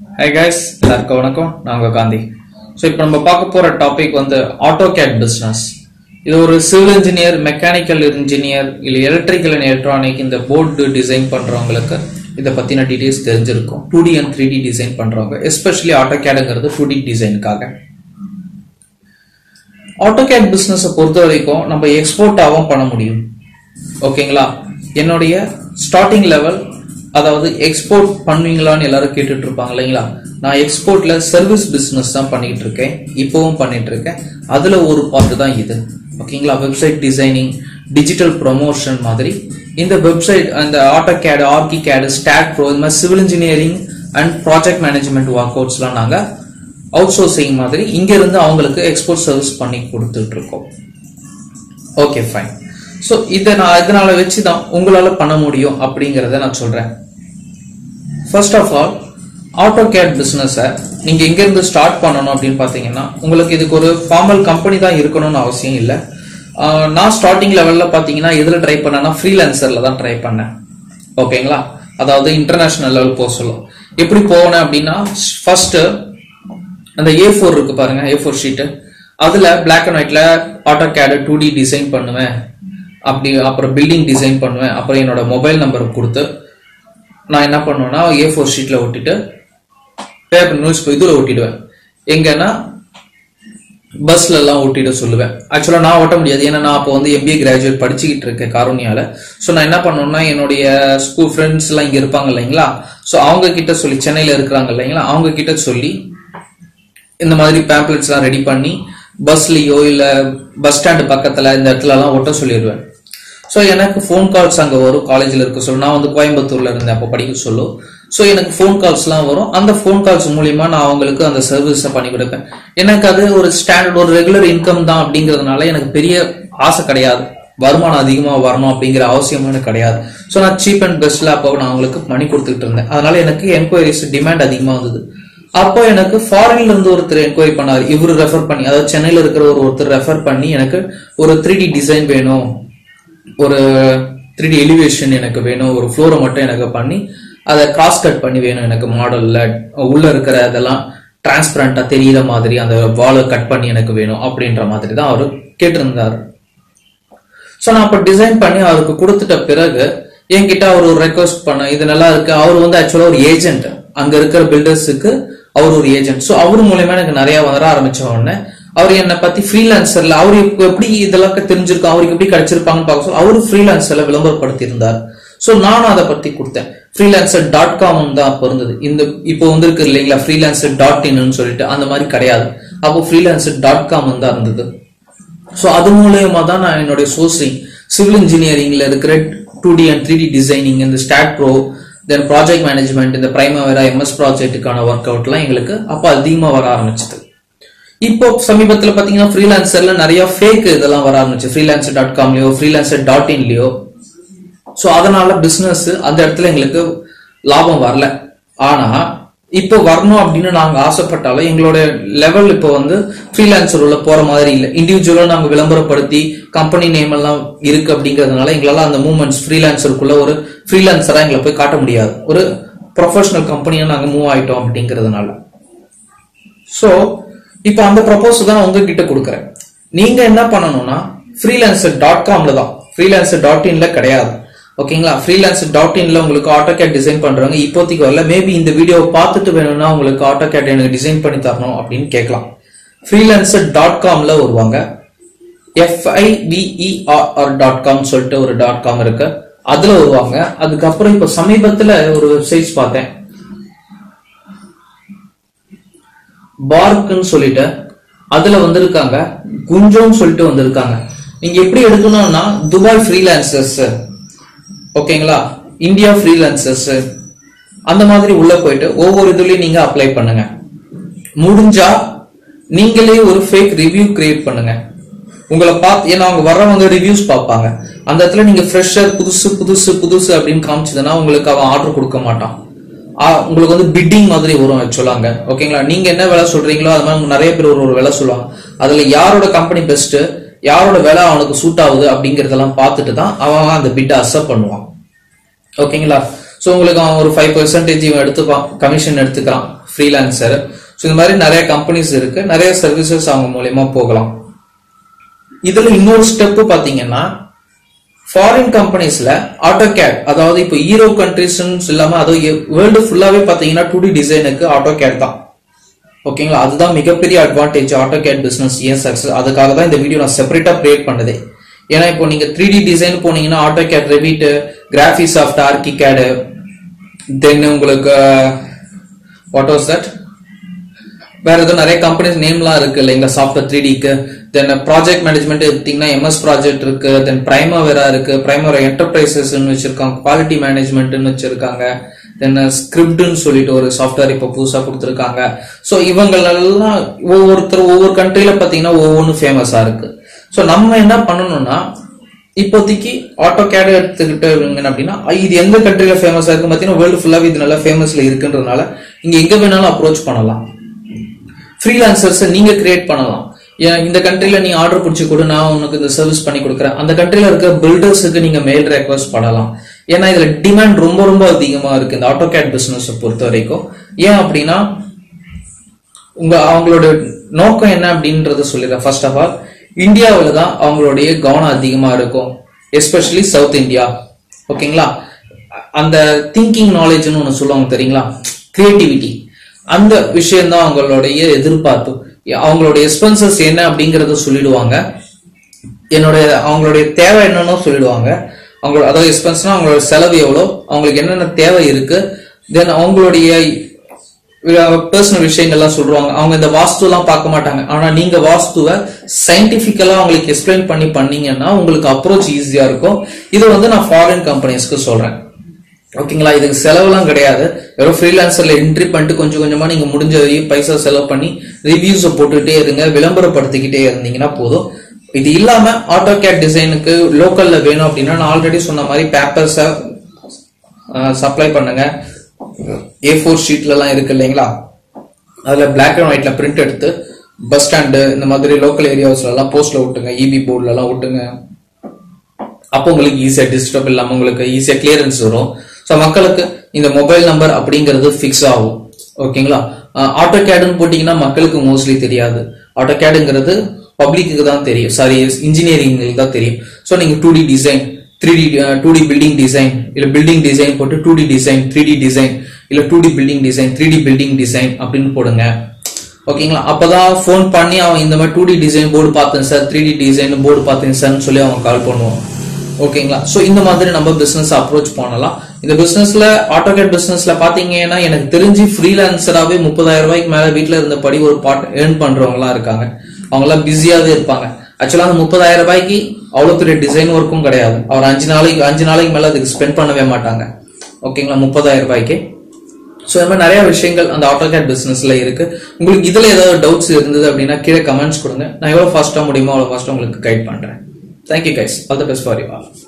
hi guys எல்லாருக்கும் வணக்கம் நான் உங்க காந்தி ஸோ இப்போ நம்ம பார்க்க போற டாபிக் வந்து ஆட்டோ கேட் பிஸ்னஸ் இது ஒரு சிவில் இன்ஜினியர் மெக்கானிக்கல் இன்ஜினியர் இல்லை எலக்ட்ரிக்கல் அண்ட் எலக்ட்ரானிக் இந்த போர்டு டிசைன் பண்றவங்களுக்கு இதை பத்தின டீடைல்ஸ் தெரிஞ்சிருக்கும் two D and three D design பண்றவங்க எஸ்பெஷலி ஆட்டோ கேடுங்கிறது டூ டி டிசைனுக்காக ஆட்டோகேட் பிசினஸ் பொறுத்த வரைக்கும் நம்ம எக்ஸ்போர்ட்டாகவும் பண்ண முடியும் ஓகேங்களா என்னுடைய ஸ்டார்டிங் லெவல் அதாவது எக்ஸ்போர்ட் பண்ணுவீங்களான்னு எல்லாரும் கேட்டுட்டு இருப்பாங்க இல்லைங்களா நான் எக்ஸ்போர்ட்ல சர்வீஸ் பிசினஸ் தான் பண்ணிட்டு இருக்கேன் இப்பவும் பண்ணிட்டு இருக்கேன் அதுல ஒரு பார்ட் தான் இது ஓகேங்களா வெப்சைட் டிசைனிங் டிஜிட்டல் ப்ரொமோஷன் மாதிரி இந்த வெப்சைட் அந்த ஆட்டோ கேடு ஆர்கி கேடு ஸ்டாட் ப்ரோ இந்த மாதிரி civil engineering and project management work அவுட்ஸ்லாம் நாங்கள் அவுட் சோர்சிங் மாதிரி இங்க இருந்து அவங்களுக்கு எக்ஸ்போர்ட் சர்வீஸ் பண்ணி கொடுத்துட்டு இருக்கோம் ஓகே ஃபைன் ஸோ இதை நான் இதனால வச்சு தான் உங்களால பண்ண முடியும் அப்படிங்கிறத நான் சொல்றேன் first of all auto CAD பிஸ்னஸை நீங்க எங்க இருந்து ஸ்டார்ட் பண்ணணும் அப்படின்னு பாத்தீங்கன்னா உங்களுக்கு இதுக்கு ஒரு ஃபார்மல் கம்பெனி தான் இருக்கணும்னு அவசியம் இல்லை ஆஹ் நான் ஸ்டார்டிங் லெவல்ல பாத்தீங்கன்னா எதுல ட்ரை பண்ணேன்னா ஃப்ரீலான்சர்ல தான் ட்ரை பண்ணேன் ஓகேங்களா அதாவது இன்டர்நேஷனல் லெவல் போக சொல்லும் எப்படி போனேன் அப்படின்னா ஃபர்ஸ்ட் அந்த ஏ ஃபோர் இருக்கு பாருங்க ஏ ஃபோர் ஷீட்டு அதுல பிளாக் அண்ட் ஒயிட்ல auto CAD two D design பண்ணுவேன் அப்படி அப்புறம் பில்டிங் டிசைன் பண்ணுவேன் அப்புறம் என்னோட மொபைல் நம்பர் கொடுத்து நான் என்ன பண்ணுவேன்னா ஏ ஃபோர் ஷீட்ல ஒட்டிட்டு பேப்பர் நியூஸ் இதுல ஒட்டிடுவேன் எங்கன்னா பஸ்ல எல்லாம் ஓட்டிட சொல்லுவேன் ஆக்சுவலா நான் ஓட்ட முடியாது ஏன்னா நான் அப்போ வந்து எம்பிஏ கிராஜுவேட் படிச்சுக்கிட்டு இருக்கேன் காரோனியால ஸோ நான் என்ன பண்ணணும்னா என்னுடைய ஸ்கூல் ஃப்ரெண்ட்ஸ் எல்லாம் இங்க இருப்பாங்க இல்லைங்களா ஸோ அவங்க கிட்ட சொல்லி சென்னையில இருக்கிறாங்க இல்லைங்களா அவங்க கிட்ட சொல்லி இந்த மாதிரி பேம்ப்ளெட்ஸ் எல்லாம் ரெடி பண்ணி பஸ்லயோ இல்ல பஸ் ஸ்டாண்டு பக்கத்துல இந்த இடத்துல எல்லாம் ஒட்ட சொல்லிடுவேன் ஸோ எனக்கு ஃபோன் கால்ஸ் அங்கே வரும் காலேஜில் இருக்க சொல்லும் நான் வந்து கோயம்புத்தூர்ல இருந்தேன் அப்போ படிக்க சொல்லும் ஸோ எனக்கு ஃபோன் கால்ஸ்லாம் வரும் அந்த ஃபோன் கால்ஸ் மூலியமா நான் அவங்களுக்கு அந்த சர்வீஸை பண்ணி கொடுப்பேன் எனக்கு அது ஒரு ஸ்டாண்டர்ட் ஒரு ரெகுலர் இன்கம் தான் அப்படிங்கிறதுனால எனக்கு பெரிய ஆசை கிடையாது வருமானம் அதிகமாக வரணும் அப்படிங்கிற அவசியமும் எனக்கு கிடையாது ஸோ நான் சீப் அண்ட் பெஸ்ட்ல அப்போ நான் அவங்களுக்கு மணி கொடுத்துட்டு இருந்தேன் அதனால எனக்கு என்கொயரிஸ் டிமாண்ட் அதிகமாக வந்தது அப்போ எனக்கு ஃபாரின்ல இருந்து ஒருத்தர் என்கொயரி பண்ணாரு இவரு ரெஃபர் பண்ணி அதாவது சென்னையில இருக்கிற ஒரு ஒருத்தர் ரெஃபர் பண்ணி எனக்கு ஒரு த்ரீ டி டிசைன் வேணும் ஒரு த்ரீ டி எலிவேஷன் எனக்கு வேணும் ஒரு ஃப்ளோரை மட்டும் எனக்கு பண்ணி அதை கிராஸ் கட் பண்ணி வேணும் எனக்கு மாடல்ல உள்ள இருக்கிற இதெல்லாம் டிரான்ஸ்பரண்டா தெரியிற மாதிரி அந்த வாலை கட் பண்ணி எனக்கு வேணும் அப்படின்ற மாதிரி தான் அவரு கேட்டிருந்தாரு ஸோ நான் அப்போ டிசைன் பண்ணி அவருக்கு கொடுத்துட்ட பிறகு என்கிட்ட அவர் ஒரு ரெக்வஸ்ட் பண்ண இது நல்லா இருக்கு அவர் வந்து ஆக்சுவலா ஒரு ஏஜென்ட் அங்க இருக்கிற பில்டர்ஸுக்கு அவர் ஒரு ஏஜென்ட் ஸோ அவர் மூலயமா எனக்கு நிறைய வர ஆரம்பிச்ச உடனே அவர் என்னை பத்தி ஃப்ரீலான்சர்ல அவர் இப்ப எப்படி இதெல்லாம் தெரிஞ்சிருக்கும் அவருக்கு எப்படி கிடைச்சிருப்பாங்கன்னு பார்க்க சொல்ல அவரு ஃப்ரீலான்சர்ல விளம்பரப்படுத்தி இருந்தார் ஸோ நானும் அதை பத்தி கொடுத்தேன் ஃப்ரீலான்சர் டாட் காம் தான் அப்போ இருந்தது இந்த இப்போ வந்திருக்கு இல்லைங்களா ஃப்ரீலான்சர் டாட் இன்னு சொல்லிட்டு அந்த மாதிரி கிடையாது அப்போ ஃப்ரீலான்சர் டாட் காம் தான் இருந்தது ஸோ அது மூலயமா தான் நான் என்னுடைய சோர்சிங் சிவில் இன்ஜினியரிங்ல இருக்கிற two D and three D designing இந்த STAAD pro then project management இந்த பிரைமவேரா எம்எஸ் ப்ராஜெக்ட்டுக்கான ஒர்க் அவுட்லாம் எங்களுக்கு அப்போ அதிகமாக வர ஆரம்பிச்சது இப்போ சமீபத்தில் பார்த்தீங்கன்னா ஃப்ரீலான்சர்ல நிறைய ஃபேக் இதெல்லாம் வர ஆரம்பிச்சு ஃப்ரீலான்சர் டாட் காம்லயோ ஃப்ரீலான்சர் டாட் இன்லயோ ஸோ அதனால பிசினஸ் அந்த இடத்துல எங்களுக்கு லாபம் வரல ஆனா இப்போ வரணும் அப்படின்னு நாங்க ஆசைப்பட்டாலும் எங்களோட லெவல் இப்போ வந்து ஃப்ரீலான்சர் உள்ள போற மாதிரி இல்லை இண்டிவிஜுவலா நாங்க விளம்பரப்படுத்தி கம்பெனி நேம் எல்லாம் இருக்கு அப்படிங்கிறதுனால எங்களால அந்த மூமெண்ட்ஸ் ஃப்ரீலான்சருக்குள்ள ஒரு ஃப்ரீலான்சரா எங்களை போய் காட்ட முடியாது ஒரு ப்ரொஃபஷனல் கம்பெனியா நாங்க மூவ் ஆயிட்டோம் அப்படிங்கிறதுனால ஸோ இப்போ அந்த ப்ரப்போஸ் தான் உங்ககிட்ட கொடுக்குறேன் நீங்க என்ன பண்ணணும்னா ஃப்ரீலான்சர் டாட் காம்ல தான் ஃப்ரீலான்சர் டாட் இன்ல கிடையாது ஓகேங்களா ஃப்ரீலான்சர் டாட் இன்ல உங்களுக்கு ஆட்டோ கேட் டிசைன் பண்றவங்க இப்போதைக்கு வரல மேபி இந்த வீடியோ பார்த்துட்டு வேணும்னா உங்களுக்கு ஆட்டோ கேட் எனக்கு டிசைன் பண்ணி தரணும் அப்படின்னு கேட்கலாம் ஃப்ரீலான்சர் டாட் காம்ல வருவாங்க எஃப்ஐவிஇஆர் டாட் காம் சொல்லிட்டு ஒரு டாட் காம் இருக்கு அதுல வருவாங்க அதுக்கப்புறம் இப்போ சமீபத்துல ஒரு வெப்சைட்ஸ் பார்த்தேன் பார்க்குன்னு சொல்லிட்டு அதுல வந்திருக்காங்க குஞ்சோன்னு சொல்லிட்டு வந்திருக்காங்க நீங்க எப்படி எடுக்கணும்னா துபாய் ஃப்ரீலான்சர்ஸ் ஓகேங்களா இந்தியா ஃப்ரீலான்சர்ஸ் அந்த மாதிரி உள்ள போயிட்டு ஒவ்வொரு இதுலயும் நீங்க அப்ளை பண்ணுங்க முடிஞ்சா நீங்களே ஒரு ஃபேக் ரிவ்யூ கிரியேட் பண்ணுங்க உங்களை பார்த்து ஏன்னா அவங்க வர்றவங்க ரிவ்யூஸ் பார்ப்பாங்க அந்த இடத்துல நீங்க ஃப்ரெஷர் புதுசு புதுசு புதுசு அப்படின்னு காமிச்சதுன்னா உங்களுக்கு அவன் ஆர்டர் கொடுக்க மாட்டான் ஆ, உங்களுக்கு வந்து பிட்டிங் மாதிரி வரும் சொல்லாங்க ஓகேங்களா நீங்க என்ன விலை சொல்றீங்களோ அது மாதிரி நிறைய பேர் ஒரு ஒரு விலை சொல்லுவாங்க அதுல யாரோட கம்பெனி பெஸ்ட் யாரோட விலை அவனுக்கு சூட் ஆகுது அப்படிங்கறதெல்லாம் பார்த்துட்டு தான் அவன் அந்த பிட்டை அக்செப்ட் பண்ணுவான் ஓகேங்களா ஸோ உங்களுக்கு அவன் ஒரு ஃபைவ் பர்சன்டேஜ் இவன் எடுத்துப்பான் கமிஷன் எடுத்துக்கிறான் ஃப்ரீலான்சர் ஸோ இந்த மாதிரி நிறைய கம்பெனிஸ் இருக்கு நிறைய சர்வீசஸ் அவங்க மூலியமா போகலாம் இதுல இன்னொரு ஸ்டெப் பாத்தீங்கன்னா ஃபாரின் கம்பெனிஸ்ல ஆட்டோ கேட் அதாவது இப்போ ஈரோ கண்ட்ரிஸ் இல்லாம அதுவும் வேர்ல்டு ஃபுல்லாவே பாத்தீங்கன்னா டூ டி டிசைனுக்கு ஆட்டோ கேட் தான் ஓகேங்களா அதுதான் மிகப்பெரிய அட்வான்டேஜ் ஆட்டோ கேட் பிசினஸ் ஏன் சக்சஸ் அதுக்காக தான் இந்த வீடியோ நான் செப்பரேட்டா கிரியேட் பண்ணதே ஏன்னா இப்போ நீங்க த்ரீ டி டிசைன் போனீங்கன்னா auto CAD Revit Graphisoft ArchiCAD then உங்களுக்கு வாட் வாஸ் தட் வேற ஏதோ நிறைய கம்பெனிஸ் நேம்லாம் இருக்கு இல்லைங்களா சாஃப்ட்வேர் த்ரீ டிக்கு தென் ப்ராஜெக்ட் மேனேஜ்மெண்ட் எடுத்தீங்கன்னா எம்எஸ் ப்ராஜெக்ட் இருக்கு தென் பிரைமவேரா இருக்கு பிரைமரா என்டர்பிரைசஸ் வச்சிருக்காங்க குவாலிட்டி மேனேஜ்மெண்ட்னு வச்சிருக்காங்க தென் ஸ்கிரிப்ட்னு சொல்லிட்டு ஒரு சாஃப்ட்வேர் இப்போ புதுசா கொடுத்துருக்காங்க ஸோ இவங்களெல்லாம் ஒவ்வொருத்தர் ஒவ்வொரு கண்ட்ரில பாத்தீங்கன்னா ஒவ்வொன்றும் ஃபேமஸா இருக்கு ஸோ நம்ம என்ன பண்ணணும்னா இப்போதைக்கு ஆட்டோ கேட் எடுத்துக்கிட்டு இருந்தீங்க அப்படின்னா இது எந்த கண்ட்ரில ஃபேமஸா இருக்கு பார்த்தீங்கன்னா வேர்ல்டு ஃபுல்லாவே இது நல்லா ஃபேமஸ்ல இருக்குன்றதுனால இங்க எங்க வேணாலும் அப்ரோச் பண்ணலாம் ஃப்ரீலான்சர்ஸ் நீங்க கிரியேட் பண்ணலாம் ஏன் இந்த கண்ட்ரில நீ ஆர்டர் பிடிச்சி கொடு நான் உனக்கு இந்த சர்வீஸ் பண்ணி கொடுக்குறேன் அந்த கண்ட்ரில இருக்க பில்டர்ஸுக்கு நீங்க மெயில் ரெக்வஸ்ட் பண்ணலாம் ஏன்னா இதுல டிமாண்ட் ரொம்ப ரொம்ப அதிகமா இருக்கு இந்த ஆட்டோ கேட் பிசினஸ் பொறுத்த வரைக்கும் ஏன் அப்படின்னா உங்க அவங்களோட நோக்கம் என்ன அப்படின்றத சொல்லிடுறேன் ஃபர்ஸ்ட் ஆஃப் ஆல் இந்தியாவில் தான் அவங்களுடைய கவனம் அதிகமா இருக்கும் எஸ்பெஷலி சவுத் இந்தியா ஓகேங்களா அந்த திங்கிங் நாலேஜ்னு ஒன்று சொல்லுவாங்க தெரியுங்களா கிரியேட்டிவிட்டி அந்த விஷயம் தான் அவங்களுடைய எதிர்பார்ப்பு அவங்களுடைய எக்ஸ்பென்சஸ் என்ன அப்படிங்கறத சொல்லிடுவாங்க என்னுடைய அவங்களுடைய தேவை என்னன்னு சொல்லிடுவாங்க அவங்க அதாவது எக்ஸ்பென்ஸ்னா அவங்களோட செலவு எவ்வளோ அவங்களுக்கு என்னென்ன தேவை இருக்கு தென் அவங்களுடைய பர்சனல் விஷயங்கள்லாம் சொல்லுவாங்க அவங்க இந்த வாஸ்துலாம் பார்க்க மாட்டாங்க ஆனா நீங்க வாஸ்துவை சயின்டிபிக்கலா அவங்களுக்கு எக்ஸ்பிளைன் பண்ணி பண்ணீங்கன்னா உங்களுக்கு அப்ரோச் ஈஸியா இருக்கும் இது வந்து நான் ஃபாரின் கம்பெனிஸ்க்கு சொல்றேன் ஓகேங்களா இதுக்கு செலவுலாம் கிடையாது வெறும் ஃப்ரீலான்சர்ல என்ட்ரி பண்ணிட்டு கொஞ்சம் கொஞ்சமா நீங்க முடிஞ்ச வரையும் பைசா செலவு பண்ணி ரிவ்யூஸை போட்டுட்டே இருங்க விளம்பரப்படுத்திக்கிட்டே இருந்தீங்கன்னா போதும் இது இல்லாம ஆட்டோ கேட் டிசைனுக்கு லோக்கல்ல வேணும் அப்படின்னா நான் ஆல்ரெடி சொன்ன மாதிரி பேப்பர்ஸை சப்ளை பண்ணுங்க ஏ ஃபோர் ஷீட்ல எல்லாம் இருக்கு இல்லைங்களா அதுல பிளாக் அண்ட் ஒயிட்ல பிரிண்ட் எடுத்து பஸ் ஸ்டாண்டு இந்த மாதிரி லோக்கல் ஏரியாஸ்ல எல்லாம் போஸ்ட்ல விட்டுங்க இபி போர்ட்ல எல்லாம் விட்டுங்க அப்போ உங்களுக்கு ஈஸியா டிஸ்டர்ப் இல்லாம உங்களுக்கு ஈஸியா கிளியரன்ஸ் வரும் ஸோ மக்களுக்கு இந்த மொபைல் நம்பர் அப்படிங்கிறது ஃபிக்ஸ் ஆகும் ஓகேங்களா ஆட்டோ கேடுன்னு போட்டீங்கன்னா மக்களுக்கு மோஸ்ட்லி தெரியாது ஆட்டோ கேடுங்கிறது பப்ளிக்கு தான் தெரியும் சாரி இன்ஜினியரிங் தான் தெரியும் ஸோ நீங்க two D design three D two D building design இல்ல பில்டிங் டிசைன் போட்டு two D design three D design இல்ல two D building design three D building design அப்படின்னு போடுங்க ஓகேங்களா அப்பதான் ஃபோன் பண்ணி அவன் இந்த மாதிரி டூ டி டிசைன் போர்டு பார்த்தேன் sir three D design board பார்த்தேன் சார்னு சொல்லி அவன் கால் பண்ணுவான் ஓகேங்களா ஸோ இந்த மாதிரி நம்ம பிசினஸ் அப்ரோச் பண்ணலாம் இந்த பிசினஸ்ல ஆட்டோகேட் பிசினஸ்ல பாத்தீங்கன்னா எனக்கு தெரிஞ்சு ஃப்ரீலான்சராகவே முப்பதாயிரம் ரூபாய்க்கு மேல வீட்டுல இருந்தபடி ஒரு பார்ட் ஏர்ன் பண்றவங்களாம் இருக்காங்க அவங்க எல்லாம் பிஸியாவே இருப்பாங்க ஆக்சுவலா அந்த முப்பதாயிரம் ரூபாய்க்கு அவ்வளவு பெரிய டிசைன் ஒர்க்கும் கிடையாது அவர் அஞ்சு நாளைக்கு அஞ்சு நாளைக்கு மேல அதுக்கு ஸ்பெண்ட் பண்ணவே மாட்டாங்க ஓகேங்களா முப்பதாயிரம் ரூபாய்க்கு ஸோ இந்த மாதிரி நிறைய விஷயங்கள் அந்த ஆட்டோகேட் பிசினஸ்ல இருக்கு உங்களுக்கு இதுல ஏதாவது டவுட்ஸ் இருந்தது அப்படின்னா கீழே கமெண்ட்ஸ் கொடுங்க நான் எவ்வளவு ஃபாஸ்டா முடியுமோ அவ்வளவு ஃபாஸ்டா உங்களுக்கு கைட் பண்றேன் thank you guys all the best for you all